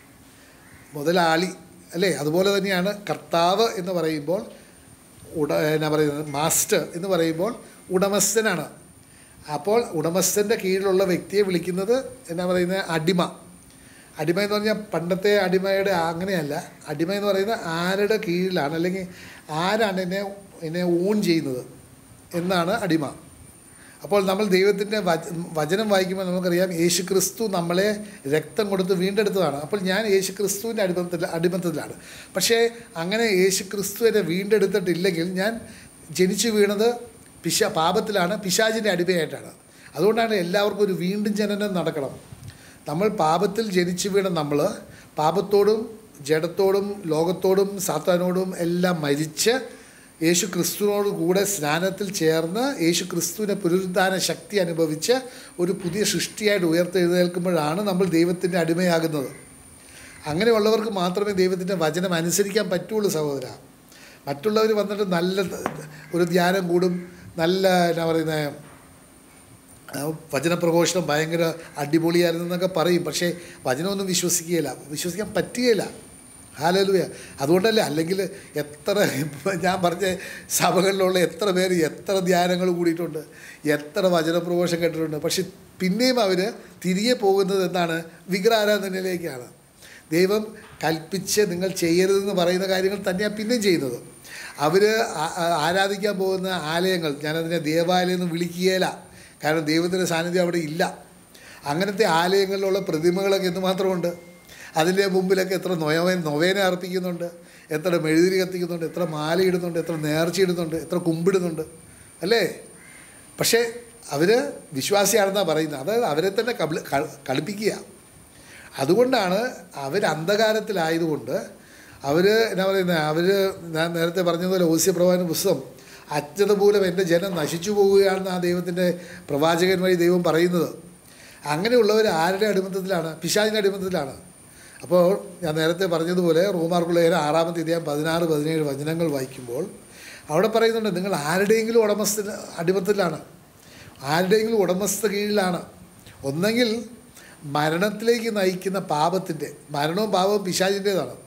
മുതലാളി അല്ലേ അതുപോലെ തന്നെയാണ് കർത്താവ് എന്ന് പറയുമ്പോൾ ഉട എന്നാ പറയുന്നത് മാസ്റ്റർ എന്ന് പറയുമ്പോൾ ഉടമസ്ഥനാണ് അപ്പോൾ ഉടമസ്ഥൻ്റെ കീഴിലുള്ള വ്യക്തിയെ വിളിക്കുന്നത് എന്നാ പറയുന്നത് അടിമ അടിമ എന്ന് പറഞ്ഞാൽ പണ്ടത്തെ അടിമയുടെ അങ്ങനെയല്ല അടിമ എന്ന് പറയുന്നത് ആരുടെ കീഴിലാണ് അല്ലെങ്കിൽ ആരാണ് എന്നെ എന്നെ ഓൺ ചെയ്യുന്നത് എന്നാണ് അടിമ അപ്പോൾ നമ്മൾ ദൈവത്തിൻ്റെ വച വചനം വായിക്കുമ്പോൾ നമുക്കറിയാം യേശു ക്രിസ്തു നമ്മളെ രക്തം കൊടുത്ത് വീണ്ടെടുത്തതാണ് അപ്പോൾ ഞാൻ യേശു ക്രിസ്തുവിൻ്റെ അടിമത്തിൽ അടിമത്തത്തിലാണ് പക്ഷേ അങ്ങനെ യേശു ക്രിസ്തു എന്നെ വീണ്ടെടുത്തിട്ടില്ലെങ്കിൽ ഞാൻ ജനിച്ചു വീണത് പിശ പാപത്തിലാണ് പിശാചിൻ്റെ അടിമയായിട്ടാണ് അതുകൊണ്ടാണ് എല്ലാവർക്കും ഒരു വീണ്ടും ജനനം നടക്കണം നമ്മൾ പാപത്തിൽ ജനിച്ചു വീണ നമ്മൾ പാപത്തോടും ജഡത്തോടും ലോകത്തോടും സാത്താനോടും എല്ലാം മരിച്ച് യേശു ക്രിസ്തുവിനോട് കൂടെ സ്നാനത്തിൽ ചേർന്ന് യേശു ക്രിസ്തുവിൻ്റെ പുനരുദ്ധാന ശക്തി അനുഭവിച്ച് ഒരു പുതിയ സൃഷ്ടിയായിട്ട് ഉയർത്തെഴുന്നേൽക്കുമ്പോഴാണ് നമ്മൾ ദൈവത്തിൻ്റെ അടിമയാകുന്നത് അങ്ങനെയുള്ളവർക്ക് മാത്രമേ ദൈവത്തിൻ്റെ വചനം അനുസരിക്കാൻ പറ്റുള്ളൂ സഹോദര മറ്റുള്ളവർ വന്നിട്ട് നല്ല ഒരു ധ്യാനം കൂടും നല്ല എന്നാ പറയുന്നത് ആ, വചനപ്രഘോഷണം ഭയങ്കര അടിപൊളിയായിരുന്നു എന്നൊക്കെ പറയും പക്ഷേ വചനമൊന്നും വിശ്വസിക്കുകയില്ല വിശ്വസിക്കാൻ പറ്റുകയില്ല ഹാലലുയ അതുകൊണ്ടല്ലേ അല്ലെങ്കിൽ എത്ര ഞാൻ പറഞ്ഞ സഭകളിലുള്ള എത്ര പേര് എത്ര ധ്യാനങ്ങൾ കൂടിയിട്ടുണ്ട് എത്ര വചനപ്രഘോഷം കേട്ടിട്ടുണ്ട് പക്ഷെ പിന്നെയും അവർ തിരികെ പോകുന്നത് എന്താണ് വിഗ്രഹാരാധനയിലേക്കാണ് ദൈവം കൽപ്പിച്ച് നിങ്ങൾ ചെയ്യരുതെന്ന് പറയുന്ന കാര്യങ്ങൾ തന്നെയാണ് പിന്നെയും ചെയ്യുന്നത് അവർ ആരാധിക്കാൻ പോകുന്ന ആലയങ്ങൾ ഞാനതിനെ ദേവാലയം എന്ന് വിളിക്കുകയില്ല കാരണം ദൈവത്തിൻ്റെ സാന്നിധ്യം അവിടെ ഇല്ല അങ്ങനത്തെ ആലയങ്ങളിലുള്ള പ്രതിമകളൊക്കെ എന്തുമാത്രമുണ്ട് അതിൻ്റെ മുമ്പിലൊക്കെ എത്ര നൊയവൻ നൊവേന അർപ്പിക്കുന്നുണ്ട് എത്ര മെഴുതിരി കത്തിക്കുന്നുണ്ട് എത്ര മാല ഇടുന്നുണ്ട് എത്ര നേർച്ച ഇടുന്നുണ്ട് എത്ര കുമ്പിടുന്നുണ്ട് അല്ലേ പക്ഷേ അവർ വിശ്വാസിയാണെന്നാണ് പറയുന്നത് അതായത് അവരെ തന്നെ കബളി ക- കളിപ്പിക്കുക അതുകൊണ്ടാണ് അവർ അന്ധകാരത്തിലായതുകൊണ്ട് അവർ എന്നാ പറയുന്നത് അവർ ഞാൻ നേരത്തെ പറഞ്ഞതുപോലെ ഓസ്യ പ്രവാചന പുസ്തകം അജ്ഞത മൂലം എൻ്റെ ജനം നശിച്ചു പോവുകയാണെന്ന് ആ ദൈവത്തിൻ്റെ പ്രവാചകൻ വഴി ദൈവം പറയുന്നത് അങ്ങനെയുള്ളവർ ആരുടെ അടിമത്തത്തിലാണ് പിശാചിൻ്റെ അടിമത്തത്തിലാണ് അപ്പോൾ ഞാൻ നേരത്തെ പറഞ്ഞതുപോലെ റോമാർക്കുള്ള ലേഖനം ആറാമത്തെ ഇദ്ദേഹം പതിനാറ് പതിനേഴ് വചനങ്ങൾ വായിക്കുമ്പോൾ അവിടെ പറയുന്നുണ്ട് നിങ്ങൾ ആരുടെയെങ്കിലും ഉടമസ്ഥ അടിമത്തത്തിലാണ് ആരുടെയെങ്കിലും ഉടമസ്ഥ കീഴിലാണ് ഒന്നെങ്കിൽ മരണത്തിലേക്ക് നയിക്കുന്ന പാപത്തിൻ്റെ മരണവും പാപവും പിശാചിൻ്റേതാണ്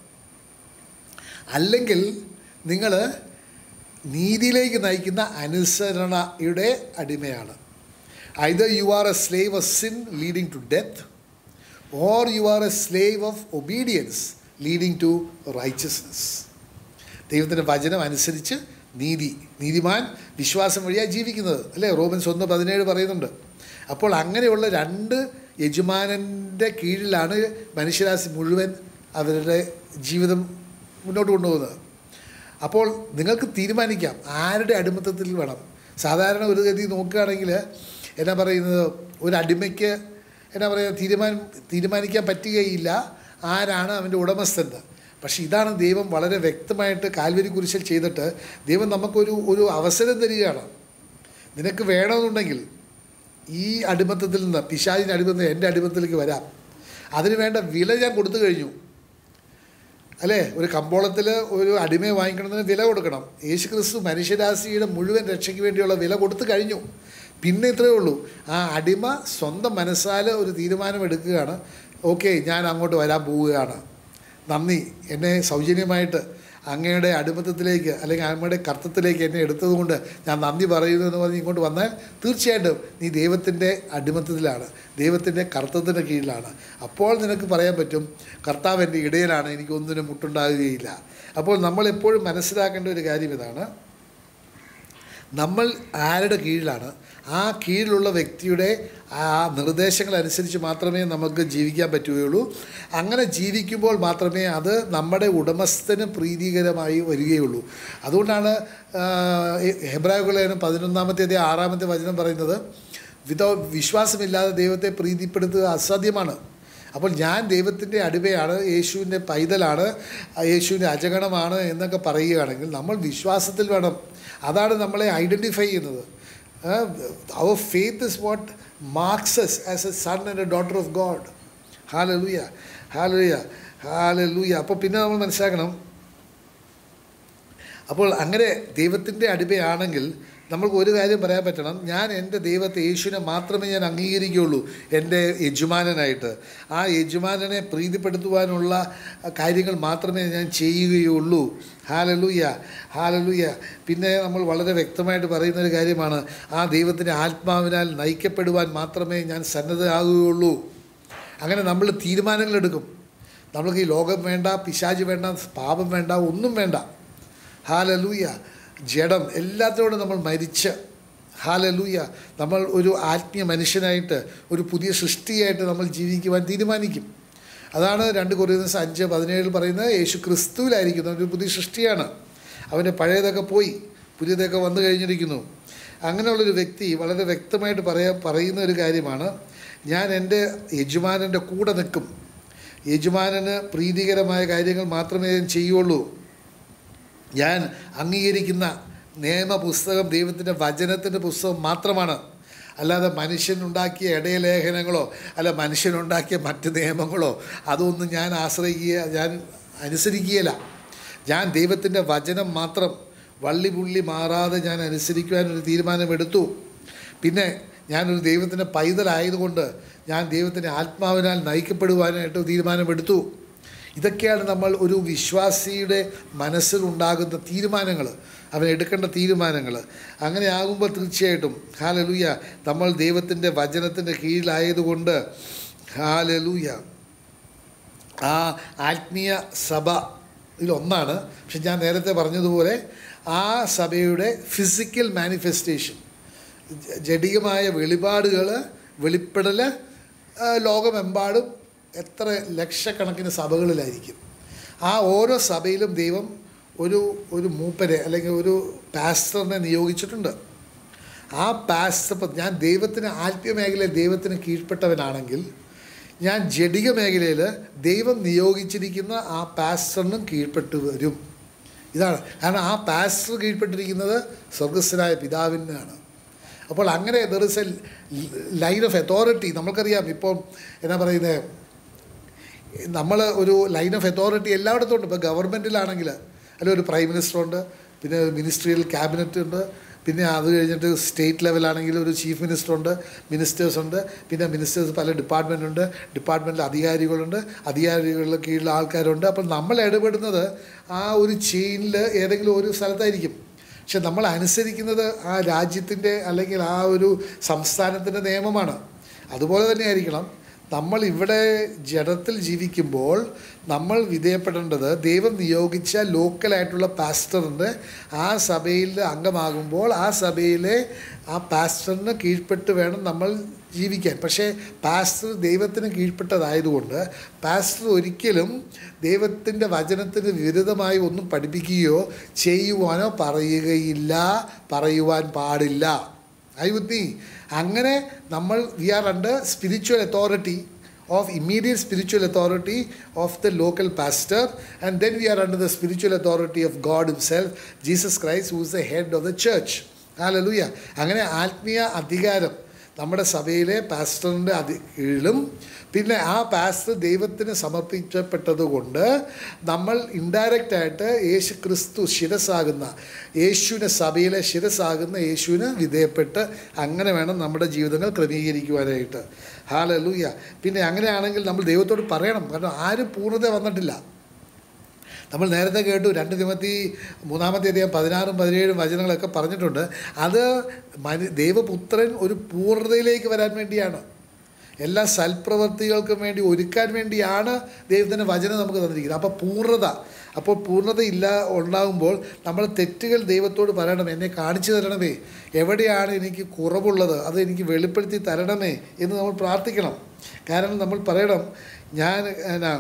അല്ലെങ്കിൽ നിങ്ങൾ നീതിയിലേക്ക് നയിക്കുന്ന അനുസരണയുടെ അടിമയാണ് either you are a slave of sin leading to death or you are a slave of obedience leading to righteousness ദൈവത്തിൻ്റെ വചനം അനുസരിച്ച് നീതി നീതിമാൻ വിശ്വാസം വഴിയാണ് ജീവിക്കുന്നത് അല്ലേ റോമൻസ് ഒന്ന് പതിനേഴ് പറയുന്നുണ്ട് അപ്പോൾ അങ്ങനെയുള്ള രണ്ട് യജമാനൻ്റെ കീഴിലാണ് മനുഷ്യരാശി മുഴുവൻ അവരുടെ ജീവിതം മുന്നോട്ട് കൊണ്ടുപോകുന്നത് അപ്പോൾ നിങ്ങൾക്ക് തീരുമാനിക്കാം ആരുടെ അടിമത്തത്തിൽ വേണം സാധാരണ ഒരു ഗതി നോക്കുകയാണെങ്കിൽ എന്നാ പറയുന്നത് ഒരു അടിമയ്ക്ക് എന്നാ പറയുക തീരുമാനം തീരുമാനിക്കാൻ പറ്റുകയില്ല ആരാണ് അവൻ്റെ ഉടമസ്ഥൻ പക്ഷേ ഇതാണ് ദൈവം വളരെ വ്യക്തമായിട്ട് കാൽവരി കുരിശിൽ ചെയ്തിട്ട് ദൈവം നമുക്കൊരു ഒരു അവസരം തരികയാണ് നിനക്ക് വേണമെന്നുണ്ടെങ്കിൽ ഈ അടിമത്തത്തിൽ നിന്ന് പിശാചിൻ്റെ അടിമത്തത്തിൽ എൻ്റെ അടിമത്തത്തിലേക്ക് വരാം അതിന് വേണ്ട വില ഞാൻ കൊടുത്തു കഴിഞ്ഞു അല്ലേ ഒരു കമ്പോളത്തിൽ ഒരു അടിമയെ വാങ്ങിക്കണമെന്ന് വില കൊടുക്കണം യേശു ക്രിസ്തു മനുഷ്യരാശിയുടെ മുഴുവൻ രക്ഷയ്ക്ക് വേണ്ടിയുള്ള വില കൊടുത്തു കഴിഞ്ഞു പിന്നെ ഇത്രയേ ഉള്ളൂ ആ അടിമ സ്വന്തം മനസ്സാൽ ഒരു തീരുമാനം എടുക്കുകയാണ് ഓക്കെ ഞാൻ അങ്ങോട്ട് വരാൻ പോവുകയാണ് നന്ദി എന്നെ സൗജന്യമായിട്ട് അങ്ങയുടെ അടിമത്തത്തിലേക്ക് അല്ലെങ്കിൽ അങ്ങയുടെ കർത്തത്തിലേക്ക് എന്നെ എടുത്തതുകൊണ്ട് ഞാൻ നന്ദി പറയുന്നു എന്ന് പറഞ്ഞ് ഇങ്ങോട്ട് വന്നാൽ തീർച്ചയായിട്ടും നീ ദൈവത്തിൻ്റെ അടിമത്തത്തിലാണ് ദൈവത്തിൻ്റെ കർത്തത്തിൻ്റെ കീഴിലാണ് അപ്പോൾ നിനക്ക് പറയാൻ പറ്റും കർത്താവ് എൻ്റെ ഇടയിലാണ് എനിക്കൊന്നിനും മുട്ടുണ്ടാകുകയില്ല അപ്പോൾ നമ്മൾ എപ്പോഴും മനസ്സിലാക്കേണ്ട ഒരു കാര്യം ഇതാണ് നമ്മൾ ആരുടെ കീഴിലാണ് ആ കീഴിലുള്ള വ്യക്തിയുടെ ആ നിർദ്ദേശങ്ങൾ അനുസരിച്ച് മാത്രമേ നമുക്ക് ജീവിക്കാൻ പറ്റുകയുള്ളൂ അങ്ങനെ ജീവിക്കുമ്പോൾ മാത്രമേ അത് നമ്മുടെ ഉടമസ്ഥന് പ്രീതികരമായി വരികയുള്ളൂ അതുകൊണ്ടാണ് ഹെബ്രാഹുലേനും പതിനൊന്നാമത്തെ അധ്യായം ആറാമത്തെ വചനം പറയുന്നത് വിതൗ വിശ്വാസമില്ലാതെ ദൈവത്തെ പ്രീതിപ്പെടുത്തുക അസാധ്യമാണ് അപ്പോൾ ഞാൻ ദൈവത്തിൻ്റെ അടിമയാണ് യേശുവിൻ്റെ പൈതലാണ് യേശുവിൻ്റെ അജഗണമാണ് എന്നൊക്കെ പറയുകയാണെങ്കിൽ നമ്മൾ വിശ്വാസത്തിൽ വേണം അതാണ് നമ്മളെ ഐഡൻറ്റിഫൈ ചെയ്യുന്നത് our faith is what marks us as a son and a daughter of God hallelujah hallelujah hallelujah അപ്പോൾ പിന്നെ നമ്മൾ മനസ്സിലാക്കണം അപ്പോൾ അങ്ങനെ ദൈവത്തിൻ്റെ അടിമയാണെങ്കിൽ നമ്മൾക്ക് ഒരു കാര്യം പറയാൻ പറ്റണം ഞാൻ എൻ്റെ ദൈവത്തെ യേശുവിനെ മാത്രമേ ഞാൻ അംഗീകരിക്കുകയുള്ളൂ എൻ്റെ യജമാനനായിട്ട് ആ യജമാനനെ പ്രീതിപ്പെടുത്തുവാനുള്ള കാര്യങ്ങൾ മാത്രമേ ഞാൻ ചെയ്യുകയുള്ളൂ ഹാലലൂയ ഹാലലൂയ പിന്നെ നമ്മൾ വളരെ വ്യക്തമായിട്ട് പറയുന്ന ഒരു കാര്യമാണ് ആ ദൈവത്തിൻ്റെ ആത്മാവിനാൽ നയിക്കപ്പെടുവാൻ മാത്രമേ ഞാൻ സന്നദ്ധമാകുകയുള്ളൂ അങ്ങനെ നമ്മൾ തീരുമാനങ്ങളെടുക്കും നമ്മൾക്ക് ഈ ലോകം വേണ്ട പിശാച് വേണ്ട പാപം വേണ്ട ഒന്നും വേണ്ട ഹാലലൂയ ജഡം എല്ലാത്തിനോടും നമ്മൾ മരിച്ച് ഹാലലൂയ നമ്മൾ ഒരു ആത്മീയ മനുഷ്യനായിട്ട് ഒരു പുതിയ സൃഷ്ടിയായിട്ട് നമ്മൾ ജീവിക്കുവാൻ തീരുമാനിക്കും അതാണ് രണ്ട് കൊറിയൻസ് അഞ്ച് പതിനേഴിൽ പറയുന്നത് യേശു ക്രിസ്തുവിലായിരിക്കുന്നു ഒരു പുതിയ സൃഷ്ടിയാണ് അവൻ്റെ പഴയതൊക്കെ പോയി പുതിയതൊക്കെ വന്നു കഴിഞ്ഞിരിക്കുന്നു അങ്ങനെയുള്ളൊരു വ്യക്തി വളരെ വ്യക്തമായിട്ട് പറയാ പറയുന്ന ഒരു കാര്യമാണ് ഞാൻ എൻ്റെ യജമാനൻ്റെ കൂടെ നിൽക്കും യജമാനന് പ്രീതികരമായ കാര്യങ്ങൾ മാത്രമേ ഞാൻ ചെയ്യുള്ളൂ ഞാൻ അംഗീകരിക്കുന്ന നിയമപുസ്തകം ദൈവത്തിൻ്റെ വചനത്തിൻ്റെ പുസ്തകം മാത്രമാണ് അല്ലാതെ മനുഷ്യനുണ്ടാക്കിയ ഇടയലേഖനങ്ങളോ അല്ല മനുഷ്യനുണ്ടാക്കിയ മറ്റ് നിയമങ്ങളോ അതൊന്നും ഞാൻ ആശ്രയിക്കുക ഞാൻ അനുസരിക്കുകയില്ല ഞാൻ ദൈവത്തിൻ്റെ വചനം മാത്രം വള്ളി പുള്ളി മാറാതെ ഞാൻ അനുസരിക്കുവാനൊരു തീരുമാനമെടുത്തു പിന്നെ ഞാനൊരു ദൈവത്തിൻ്റെ പൈതലായതുകൊണ്ട് ഞാൻ ദൈവത്തിൻ്റെ ആത്മാവിനാൽ നയിക്കപ്പെടുവാനായിട്ട് തീരുമാനമെടുത്തു ഇതൊക്കെയാണ് നമ്മൾ ഒരു വിശ്വാസിയുടെ മനസ്സിലുണ്ടാകുന്ന തീരുമാനങ്ങൾ അവൻ എടുക്കേണ്ട തീരുമാനങ്ങൾ അങ്ങനെ ആകുമ്പോൾ തീർച്ചയായിട്ടും ഹാലലൂയ നമ്മൾ ദൈവത്തിൻ്റെ വചനത്തിൻ്റെ കീഴിലായതുകൊണ്ട് ഹാലലൂയ ആ ആത്മീയ സഭ ഇതിലൊന്നാണ് പക്ഷെ ഞാൻ നേരത്തെ പറഞ്ഞതുപോലെ ആ സഭയുടെ ഫിസിക്കൽ മാനിഫെസ്റ്റേഷൻ ജഡികമായ വെളിപാടുകൾ വെളിപ്പെടൽ ലോകമെമ്പാടും എത്ര ലക്ഷക്കണക്കിന് സഭകളിലായിരിക്കും ആ ഓരോ സഭയിലും ദൈവം ഒരു ഒരു മൂപ്പരെ അല്ലെങ്കിൽ ഒരു പാസ്റ്ററിനെ നിയോഗിച്ചിട്ടുണ്ട് ആ പാസ്റ്റർ ഇപ്പം ഞാൻ ദൈവത്തിന് ആത്മീയ മേഖലയിൽ ദൈവത്തിന് കീഴ്പ്പെട്ടവനാണെങ്കിൽ ഞാൻ ജഡിക മേഖലയിൽ ദൈവം നിയോഗിച്ചിരിക്കുന്ന ആ പാസ്റ്ററിനും കീഴ്പ്പെട്ട് വരും ഇതാണ് കാരണം ആ പാസ്റ്റർ കീഴ്പ്പെട്ടിരിക്കുന്നത് സ്വർഗസ്ഥനായ പിതാവിനാണ് അപ്പോൾ അങ്ങനെ there is a line of authority നമുക്കറിയാം ഇപ്പോൾ എന്നാ പറയുന്നത് നമ്മൾ ഒരു ലൈൻ ഓഫ് അതോറിറ്റി എല്ലായിടത്തും ഉണ്ട് ഇപ്പോൾ ഗവൺമെൻറ്റിലാണെങ്കിൽ അതിൽ ഒരു പ്രൈം മിനിസ്റ്റർ ഉണ്ട് പിന്നെ മിനിസ്ട്രിയൽ ക്യാബിനറ്റ് ഉണ്ട് പിന്നെ അത് കഴിഞ്ഞിട്ട് സ്റ്റേറ്റ് ലെവലാണെങ്കിൽ ഒരു ചീഫ് മിനിസ്റ്റർ ഉണ്ട് മിനിസ്റ്റേഴ്സ് ഉണ്ട് പിന്നെ മിനിസ്റ്റേഴ്സ് പല ഡിപ്പാർട്ട്മെൻ്റ് ഉണ്ട് ഡിപ്പാർട്ട്മെൻറ്റിൽ അധികാരികളുണ്ട് അധികാരികളുടെ കീഴിൽ ആൾക്കാരുണ്ട് അപ്പോൾ നമ്മൾ ഇടപെടുന്നത് ആ ഒരു ചെയിനിൽ ഏതെങ്കിലും ഒരു സ്ഥലത്തായിരിക്കും പക്ഷെ നമ്മൾ അനുസരിക്കുന്നത് ആ രാജ്യത്തിൻ്റെ അല്ലെങ്കിൽ ആ ഒരു സംസ്ഥാനത്തിൻ്റെ നിയമമാണ് അതുപോലെ തന്നെ ആയിരിക്കണം നമ്മൾ ഇവിടെ ജഡത്തിൽ ജീവിക്കുമ്പോൾ നമ്മൾ വിധേയപ്പെടേണ്ടത് ദൈവം നിയോഗിച്ച ലോക്കലായിട്ടുള്ള പാസ്റ്ററിൻ്റെ ആ സഭയിൽ അംഗമാകുമ്പോൾ ആ സഭയിലെ ആ പാസ്റ്ററിന് കീഴ്പ്പെട്ട് വേണം നമ്മൾ ജീവിക്കാൻ പക്ഷേ പാസ്റ്റർ ദൈവത്തിന് കീഴ്പ്പെട്ടതായതുകൊണ്ട് പാസ്റ്റർ ഒരിക്കലും ദൈവത്തിൻ്റെ വചനത്തിന് വിരുദ്ധമായി ഒന്നും പഠിപ്പിക്കുകയോ ചെയ്യുവാനോ പറയുകയില്ല പറയുവാൻ പാടില്ല ഐ വിത്ത് മീ അങ്ങനെ നമ്മൾ we are under spiritual authority of immediate spiritual authority of the local pastor and then we are under the spiritual authority of God himself Jesus Christ who's the head of the church hallelujah അങ്ങനെ ആത്മീയ അധികാരം നമ്മുടെ സഭയിലെ പാസ്റ്ററിൻ്റെ അധി കീഴിലും പിന്നെ ആ pastor ദൈവത്തിന് സമർപ്പിക്കപ്പെട്ടതുകൊണ്ട് നമ്മൾ ഇൻഡയറക്റ്റ് ആയിട്ട് യേശു ക്രിസ്തു ശിരസാകുന്ന യേശുവിനെ സഭയിലെ ശിരസാകുന്ന യേശുവിന് വിധേയപ്പെട്ട് അങ്ങനെ വേണം നമ്മുടെ ജീവിതങ്ങൾ ക്രമീകരിക്കുവാനായിട്ട് ഹാലലൂയ പിന്നെ അങ്ങനെയാണെങ്കിൽ നമ്മൾ ദൈവത്തോട് പറയണം കാരണം ആരും പൂർണ്ണത വന്നിട്ടില്ല നമ്മൾ നേരത്തെ കേട്ടു രണ്ട് നിമത്തി മൂന്നാമത്തെ അധികം പതിനാറും പതിനേഴും വചനങ്ങളൊക്കെ പറഞ്ഞിട്ടുണ്ട് അത് മനു ദൈവപുത്രൻ ഒരു പൂർണ്ണതയിലേക്ക് വരാൻ വേണ്ടിയാണ് എല്ലാ സൽപ്രവർത്തികൾക്കും വേണ്ടി ഒരുക്കാൻ വേണ്ടിയാണ് ദൈവത്തിൻ്റെ വചനം നമുക്ക് തന്നിരിക്കുന്നത് അപ്പോൾ പൂർണ്ണത അപ്പോൾ പൂർണ്ണത ഇല്ല ഉണ്ടാകുമ്പോൾ നമ്മൾ തെറ്റുകൾ ദൈവത്തോട് പറയണം എന്നെ കാണിച്ചു തരണമേ എവിടെയാണ് എനിക്ക് കുറവുള്ളത് അത് എനിക്ക് വെളിപ്പെടുത്തി തരണമേ എന്ന് നമ്മൾ പ്രാർത്ഥിക്കണം കാരണം നമ്മൾ പറയണം ഞാൻ എന്നാ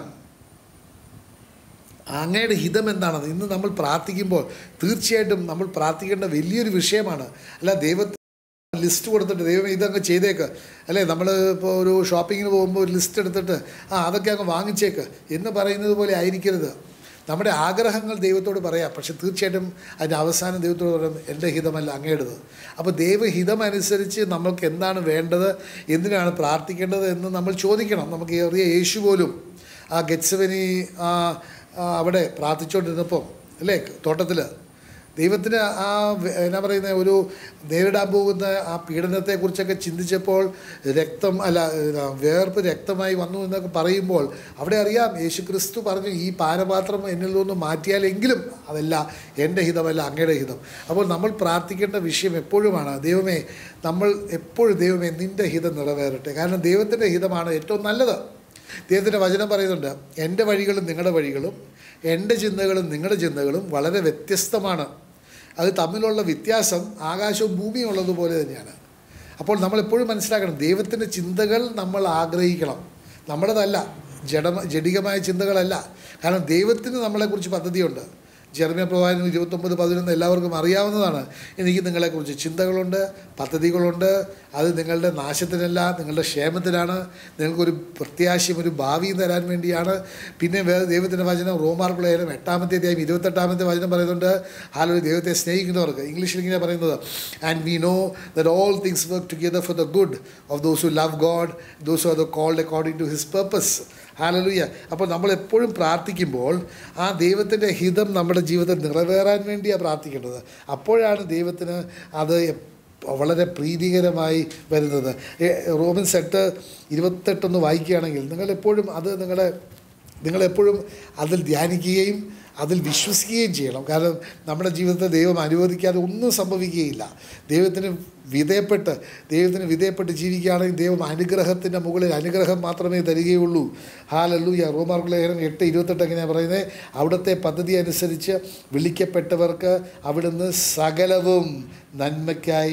അങ്ങയുടെ ഹിതം എന്താണെന്ന് ഇന്ന് നമ്മൾ പ്രാർത്ഥിക്കുമ്പോൾ തീർച്ചയായിട്ടും നമ്മൾ പ്രാർത്ഥിക്കേണ്ട വലിയൊരു വിഷയമാണ് അല്ല ദൈവത്തിന് ലിസ്റ്റ് കൊടുത്തിട്ട് ദൈവം ഇതങ്ങ് ചെയ്തേക്ക് അല്ലേ നമ്മൾ ഇപ്പോൾ ഒരു ഷോപ്പിങ്ങിന് പോകുമ്പോൾ ഒരു ലിസ്റ്റ് എടുത്തിട്ട് ആ അതൊക്കെ അങ്ങ് വാങ്ങിച്ചേക്ക് എന്ന് പറയുന്നത് പോലെ ആയിരിക്കരുത് നമ്മുടെ ആഗ്രഹങ്ങൾ ദൈവത്തോട് പറയാം പക്ഷെ തീർച്ചയായിട്ടും അതിൻ്റെ അവസാനം ദൈവത്തോട് പറയും എൻ്റെ ഹിതമല്ല അങ്ങയുടേത് അപ്പോൾ ദൈവഹിതം അനുസരിച്ച് നമ്മൾക്ക് എന്താണ് വേണ്ടത് എന്തിനാണ് പ്രാർത്ഥിക്കേണ്ടത് എന്ന് നമ്മൾ ചോദിക്കണം നമുക്ക് അറിയ യേശു പോലും ആ ഗെറ്റ്സവനി ആ ആ അവിടെ പ്രാർത്ഥിച്ചുകൊണ്ടിരുന്നപ്പോൾ അല്ലേ തോട്ടത്തിൽ ദൈവത്തിന് ആ വെ- എന്നാ പറയുന്ന ഒരു നേരിടാൻ പോകുന്ന ആ പീഡനത്തെക്കുറിച്ചൊക്കെ ചിന്തിച്ചപ്പോൾ രക്തം അല്ല ഏ, വേർപ്പ് രക്തമായി വന്നു എന്നൊക്കെ പറയുമ്പോൾ അവിടെ അറിയാം യേശു ക്രിസ്തു പറഞ്ഞു ഈ പാനപാത്രം എന്നിൽ നിന്ന് മാറ്റിയാലെങ്കിലും അതല്ല എൻ്റെ ഹിതമല്ല അങ്ങയുടെ ഹിതം അപ്പോൾ നമ്മൾ പ്രാർത്ഥിക്കേണ്ട വിഷയം എപ്പോഴുമാണ് ദൈവമേ നമ്മൾ എപ്പോഴും ദൈവമേ നിൻ്റെ ഹിതം നിറവേറട്ടെ കാരണം ദൈവത്തിൻ്റെ ഹിതമാണ് ഏറ്റവും നല്ലത് ദൈവത്തിൻ്റെ വചനം പറയുന്നുണ്ട് എൻ്റെ വഴികളും നിങ്ങളുടെ വഴികളും എൻ്റെ ചിന്തകളും നിങ്ങളുടെ ചിന്തകളും വളരെ വ്യത്യസ്തമാണ് അത് തമ്മിലുള്ള വ്യത്യാസം ആകാശവും ഭൂമിയും ഉള്ളതുപോലെ തന്നെയാണ് അപ്പോൾ നമ്മൾ എപ്പോഴും മനസ്സിലാക്കണം ദൈവത്തിൻ്റെ ചിന്തകൾ നമ്മൾ ആഗ്രഹിക്കണം നമ്മുടേതല്ല ജഡ ജഡികമായ ചിന്തകളല്ല കാരണം ദൈവത്തിന് നമ്മളെക്കുറിച്ച് പദ്ധതിയുണ്ട് ജെർമിയ പ്രവാചനം ഇരുപത്തൊമ്പത് പതിനൊന്ന് എല്ലാവർക്കും അറിയാവുന്നതാണ് എനിക്ക് നിങ്ങളെക്കുറിച്ച് ചിന്തകളുണ്ട് പദ്ധതികളുണ്ട് അത് നിങ്ങളുടെ നാശത്തിനല്ല നിങ്ങളുടെ ക്ഷേമത്തിനാണ് നിങ്ങൾക്കൊരു പ്രത്യാശയും ഒരു ഭാവിയും തരാൻ വേണ്ടിയാണ് പിന്നെ വേറെ ദൈവത്തിൻ്റെ വചനം റോമാർക്കുള്ള ലേഖനം എട്ടാമത്തെ അധ്യായം ഇരുപത്തെട്ടാമത്തെ വചനം പറയുന്നുണ്ട് ഹാലൊരു ദൈവത്തെ സ്നേഹിക്കുന്നവർക്ക് ഇംഗ്ലീഷിൽ ഇങ്ങനെ പറയുന്നത് and we know that all things work together for the good of those who love God those who are the called according to his purpose hallelujah അപ്പോൾ നമ്മൾ എപ്പോഴും പ്രാർത്ഥിക്കുമ്പോൾ ആ ദൈവത്തിൻ്റെ ഹിതം നമ്മുടെ ജീവിതത്തിൽ നിറവേറാൻ വേണ്ടിയാണ് പ്രാർത്ഥിക്കേണ്ടത് അപ്പോഴാണ് ദൈവത്തിന് അത് എപ്- വളരെ പ്രീതികരമായി വരുന്നത് ഏ, റോമൻസ് എട്ട് ഇരുപത്തെട്ടൊന്ന് വായിക്കുകയാണെങ്കിൽ നിങ്ങളെപ്പോഴും അത് നിങ്ങളെ നിങ്ങളെപ്പോഴും അതിൽ ധ്യാനിക്കുകയും അതിൽ വിശ്വസിക്കുകയും ചെയ്യണം കാരണം നമ്മുടെ ജീവിതത്തിൽ ദൈവം അനുവദിക്കാതെ ഒന്നും സംഭവിക്കുകയില്ല ദൈവത്തിന് വിധേയപ്പെട്ട് ദൈവത്തിന് വിധേയപ്പെട്ട് ജീവിക്കുകയാണെങ്കിൽ ദൈവം അനുഗ്രഹത്തിൻ്റെ മുകളിൽ അനുഗ്രഹം മാത്രമേ തരികയുള്ളൂ ഹാലല്ലൂയ റോമാർക്ക് ലേഖനം എട്ട് ഇരുപത്തെട്ട് എങ്ങനെയാണ് പറയുന്നത് അവിടുത്തെ പദ്ധതി അനുസരിച്ച് വിളിക്കപ്പെട്ടവർക്ക് അവിടുന്ന് സകലവും നന്മയ്ക്കായി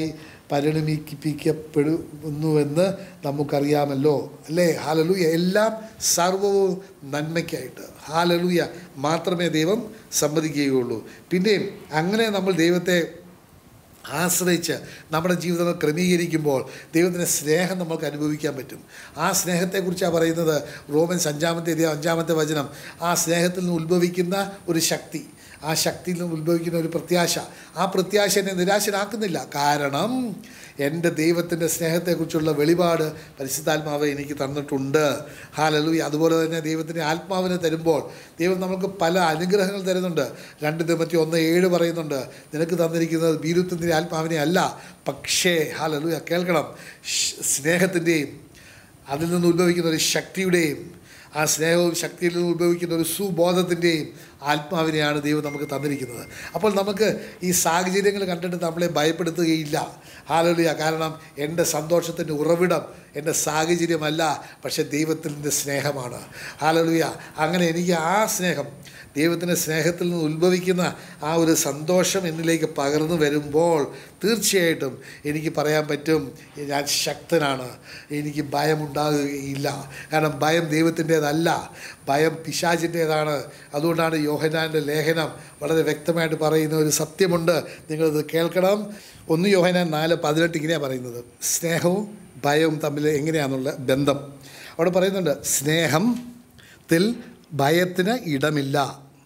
പരിണമിപ്പിക്കപ്പെടുന്നുവെന്ന് നമുക്കറിയാമല്ലോ അല്ലേ ഹാലലൂയ എല്ലാം സർവവും നന്മയ്ക്കായിട്ട് ഹാലലൂയ മാത്രമേ ദൈവം സമ്മതിക്കുകയുള്ളൂ പിന്നെയും അങ്ങനെ നമ്മൾ ദൈവത്തെ ആശ്രയിച്ച് നമ്മുടെ ജീവിതങ്ങൾ ക്രമീകരിക്കുമ്പോൾ ദൈവത്തിൻ്റെ സ്നേഹം നമ്മൾക്ക് അനുഭവിക്കാൻ പറ്റും ആ സ്നേഹത്തെക്കുറിച്ചാണ് പറയുന്നത് റോമൻസ് അഞ്ചാമത്തെ അധ്യായം അഞ്ചാമത്തെ വചനം ആ സ്നേഹത്തിൽ നിന്ന് ഉത്ഭവിക്കുന്ന ഒരു ശക്തി ആ ശക്തിയിൽ നിന്ന് ഉത്ഭവിക്കുന്ന ഒരു പ്രത്യാശ ആ പ്രത്യാശ എന്നെ നിരാശനാക്കുന്നില്ല കാരണം എൻ്റെ ദൈവത്തിൻ്റെ സ്നേഹത്തെക്കുറിച്ചുള്ള വെളിപാട് പരിശുദ്ധാത്മാവ് എനിക്ക് തന്നിട്ടുണ്ട് ഹാലലൂയ അതുപോലെ തന്നെ ദൈവത്തിൻ്റെ ആത്മാവിനെ തരുമ്പോൾ ദൈവം നമുക്ക് പല അനുഗ്രഹങ്ങൾ തരുന്നുണ്ട് രണ്ട് ദിമത്തി ഒന്ന് ഏഴ് പറയുന്നുണ്ട് നിനക്ക് തന്നിരിക്കുന്നത് ബീരുത്വത്തിൻ്റെ ആത്മാവിനെ അല്ല പക്ഷേ ഹാലലൂയ കേൾക്കണം ഷ്- സ്നേഹത്തിൻ്റെയും അതിൽ നിന്ന് ഉത്ഭവിക്കുന്ന ഒരു ശക്തിയുടെയും ആ സ്നേഹവും ശക്തിയിൽ നിന്ന് ഉത്ഭവിക്കുന്ന ഒരു സുബോധത്തിൻ്റെയും ആത്മാവിനെയാണ് ദൈവം നമുക്ക് തന്നിരിക്കുന്നത് അപ്പോൾ നമുക്ക് ഈ സാഹചര്യങ്ങൾ കണ്ടിട്ട് നമ്മളെ ഭയപ്പെടുത്തുകയില്ല ഹാലലുയ കാരണം എൻ്റെ സന്തോഷത്തിൻ്റെ ഉറവിടം എൻ്റെ സാഹചര്യമല്ല പക്ഷേ ദൈവത്തിൻ്റെ സ്നേഹമാണ് ഹാലലുയ അങ്ങനെ എനിക്ക് ആ സ്നേഹം ദൈവത്തിൻ്റെ സ്നേഹത്തിൽ നിന്ന് ഉത്ഭവിക്കുന്ന ആ ഒരു സന്തോഷം എന്നിലേക്ക് പകർന്നു വരുമ്പോൾ തീർച്ചയായിട്ടും എനിക്ക് പറയാൻ പറ്റും ഞാൻ ശക്തനാണ് എനിക്ക് ഭയമുണ്ടാകുകയില്ല കാരണം ഭയം ദൈവത്തിൻ്റേതല്ല ഭയം പിശാചിൻ്റേതാണ് അതുകൊണ്ടാണ് യോഹനാൻ്റെ ലേഖനം വളരെ വ്യക്തമായിട്ട് പറയുന്ന ഒരു സത്യമുണ്ട് നിങ്ങളിത് കേൾക്കണം ഒന്ന് യോഹനാൻ നാല് പതിനെട്ട് ഇങ്ങനെയാണ് പറയുന്നത് സ്നേഹവും ഭയവും തമ്മിൽ എങ്ങനെയാണെന്നുള്ള ബന്ധം അവിടെ പറയുന്നുണ്ട് സ്നേഹത്തിൽ ഭയത്തിന് ഇടമില്ല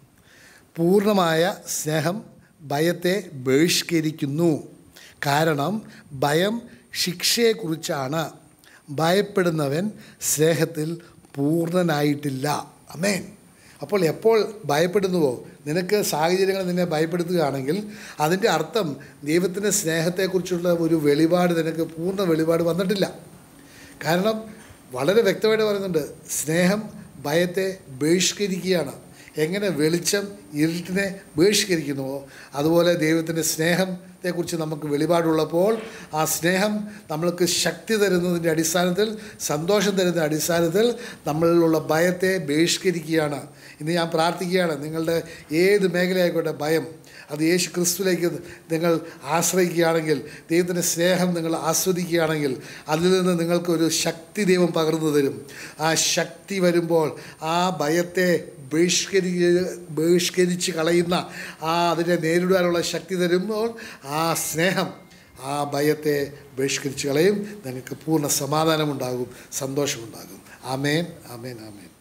പൂർണ്ണമായ സ്നേഹം ഭയത്തെ ബഹിഷ്കരിക്കുന്നു കാരണം ഭയം ശിക്ഷയെക്കുറിച്ചാണ് ഭയപ്പെടുന്നവൻ സ്നേഹത്തിൽ പൂർണ്ണനായിട്ടില്ല അമേൻ അപ്പോൾ എപ്പോൾ ഭയപ്പെടുന്നുവോ നിനക്ക് സാഹചര്യങ്ങൾ നിന്നെ ഭയപ്പെടുത്തുകയാണെങ്കിൽ അതിൻ്റെ അർത്ഥം ദൈവത്തിൻ്റെ സ്നേഹത്തെക്കുറിച്ചുള്ള ഒരു വെളിപാട് നിനക്ക് പൂർണ്ണ വെളിപാട് വന്നിട്ടില്ല കാരണം വളരെ വ്യക്തമായിട്ട് പറയുന്നുണ്ട് സ്നേഹം ഭയത്തെ ബഹിഷ്കരിക്കുകയാണ് എങ്ങനെ വെളിച്ചം ഇരുട്ടിനെ ബഹിഷ്കരിക്കുന്നുവോ അതുപോലെ ദൈവത്തിൻ്റെ സ്നേഹത്തെക്കുറിച്ച് നമുക്ക് വെളിപാടുള്ളപ്പോൾ ആ സ്നേഹം നമ്മൾക്ക് ശക്തി തരുന്നതിൻ്റെ അടിസ്ഥാനത്തിൽ സന്തോഷം തരുന്ന അടിസ്ഥാനത്തിൽ നമ്മളിലുള്ള ഭയത്തെ ബഹിഷ്കരിക്കുകയാണ് ഇന്ന് ഞാൻ പ്രാർത്ഥിക്കുകയാണ് നിങ്ങളുടെ ഏത് മേഖലയായിക്കോട്ടെ ഭയം അത് യേശു ക്രിസ്തുവിലേക്ക് നിങ്ങൾ ആശ്രയിക്കുകയാണെങ്കിൽ ദൈവത്തിൻ്റെ സ്നേഹം നിങ്ങൾ ആസ്വദിക്കുകയാണെങ്കിൽ അതിൽ നിന്ന് നിങ്ങൾക്കൊരു ശക്തി ദൈവം പകർന്നു തരും ആ ശക്തി വരുമ്പോൾ ആ ഭയത്തെ ബഹിഷ്കരി ബഹിഷ്കരിച്ച് കളയുന്ന ആ അതിനെ നേരിടാനുള്ള ശക്തി തരുമ്പോൾ ആ സ്നേഹം ആ ഭയത്തെ ബഹിഷ്കരിച്ച് കളയും നിങ്ങൾക്ക് പൂർണ്ണ സമാധാനമുണ്ടാകും സന്തോഷമുണ്ടാകും ആമേൻ ആമേൻ ആമേൻ